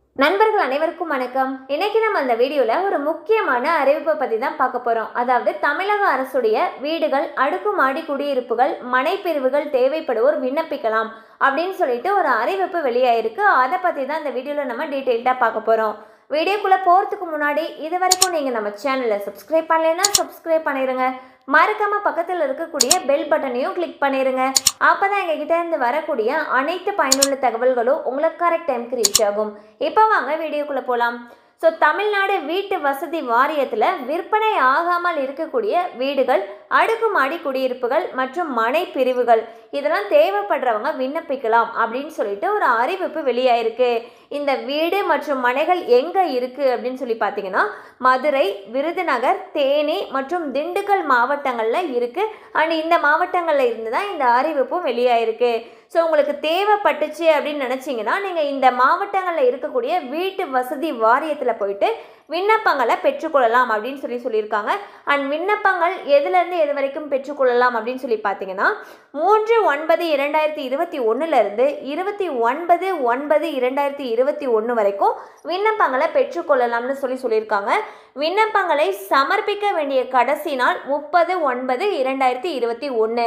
நண்பர்கள் அனைவருக்கும் வணக்கம் இன்னைக்கு நம்ம அந்த வீடியோவில் ஒரு முக்கியமான அறிவிப்பை பற்றி தான் பார்க்க போகிறோம் அதாவது தமிழக அரசுடைய வீடுகள் அடுக்குமாடி குடியிருப்புகள் மனைப்பிரிவுகள் தேவைப்படுவோர் விண்ணப்பிக்கலாம் அப்படின்னு சொல்லிட்டு ஒரு அறிவிப்பு வெளியாயிருக்கு அதை பற்றி தான் இந்த வீடியோவில் நம்ம டீட்டெயில்டாக பார்க்க போகிறோம் வீடியோக்குள்ளே போகிறதுக்கு முன்னாடி இது வரைக்கும் நீங்கள் நம்ம சேனலை சப்ஸ்கிரைப் பண்ணலைன்னா சப்ஸ்கிரைப் பண்ணிடுங்க மறக்காமல் பக்கத்தில் இருக்கக்கூடிய பெல் பட்டனையும் கிளிக் பண்ணிடுங்க அப்போ தான் எங்ககிட்ட இருந்து வரக்கூடிய அனைத்து பயனுள்ள தகவல்களும் உங்களுக்கு கரெக்ட் டைம்க்கு ரீச் ஆகும் இப்போ வாங்க வீடியோக்குள்ளே போகலாம் ஸோ தமிழ்நாடு வீட்டு வசதி வாரியத்தில் விற்பனை ஆகாமல் இருக்கக்கூடிய வீடுகள் அடுக்குமாடி குடியிருப்புகள் மற்றும் மனை பிரிவுகள் இதெல்லாம் தேவைப்படுறவங்க விண்ணப்பிக்கலாம் அப்படின்னு சொல்லிட்டு ஒரு அறிவிப்பு வெளியாயிருக்கு இந்த வீடு மற்றும் மனைகள் எங்கே இருக்குது அப்படின்னு சொல்லி பார்த்தீங்கன்னா மதுரை விருதுநகர் தேனி மற்றும் திண்டுக்கல் மாவட்டங்களில் இருக்குது அண்ட் இந்த மாவட்டங்களில் இருந்து தான் இந்த அறிவிப்பும் வெளியாயிருக்கு ஸோ உங்களுக்கு தேவைப்பட்டுச்சு அப்படின்னு நினச்சிங்கன்னா நீங்கள் இந்த மாவட்டங்களில் இருக்கக்கூடிய வீட்டு வசதி வாரியத்தில் போயிட்டு விண்ணப்பங்களை பெற்றுக்கொள்ளலாம் அப்படின்னு சொல்லி சொல்லியிருக்காங்க அண்ட் விண்ணப்பங்கள் எதுலேருந்து எது வரைக்கும் பெற்றுக்கொள்ளலாம் அப்படின்னு சொல்லி பார்த்தீங்கன்னா மூன்று ஒன்பது இரண்டாயிரத்தி இருபத்தி ஒன்றுலேருந்து இருபத்தி ஒன்பது ஒன்பது இரண்டாயிரத்தி இருபத்தி ஒன்று வரைக்கும் விண்ணப்பங்களை பெற்றுக்கொள்ளலாம்னு சொல்லி சொல்லியிருக்காங்க விண்ணப்பங்களை சமர்ப்பிக்க வேண்டிய கடைசி நாள் முப்பது ஒன்பது இரண்டாயிரத்தி இருபத்தி ஒன்று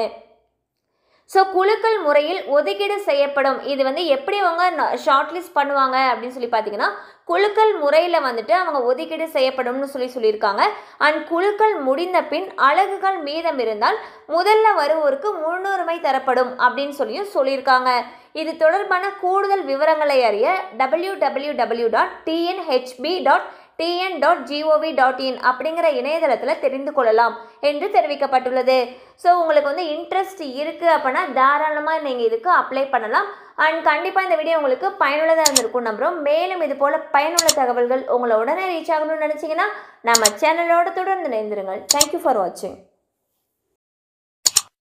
ஸோ குழுக்கள் முறையில் ஒதுக்கீடு செய்யப்படும் இது வந்து எப்படி அவங்க ஷார்ட் லிஸ்ட் பண்ணுவாங்க அப்படின்னு சொல்லி பார்த்தீங்கன்னா குழுக்கள் முறையில் வந்துட்டு அவங்க ஒதுக்கீடு செய்யப்படும்னு சொல்லி சொல்லியிருக்காங்க அண்ட் குழுக்கள் முடிந்த பின் அலகுகள் மீதம் இருந்தால் முதல்ல வருவோருக்கு முன்னுரிமை தரப்படும் அப்படின்னு சொல்லியும் சொல்லியிருக்காங்க இது தொடர்பான கூடுதல் விவரங்களை அறிய W W W dot TNHB dot TN dot GOV dot in அப்படிங்கிற இணையதளத்தில் தெரிந்து கொள்ளலாம் என்று தெரிவிக்கப்பட்டுள்ளது ஸோ உங்களுக்கு வந்து இன்ட்ரெஸ்ட் இருக்குது அப்படின்னா தாராளமாக நீங்கள் இதுக்கு அப்ளை பண்ணலாம் அண்ட் கண்டிப்பாக இந்த வீடியோ உங்களுக்கு பயனுள்ளதாக இருந்திருக்கும் நம்புகிறோம் மேலும் இது போல் பயனுள்ள தகவல்கள் உங்களை உடனே ரீச் ஆகணும்னு நினச்சிங்கன்னா நம்ம சேனலோட தொடர்ந்து இணைந்திருங்கள் தேங்க்யூ ஃபார் வாட்சிங்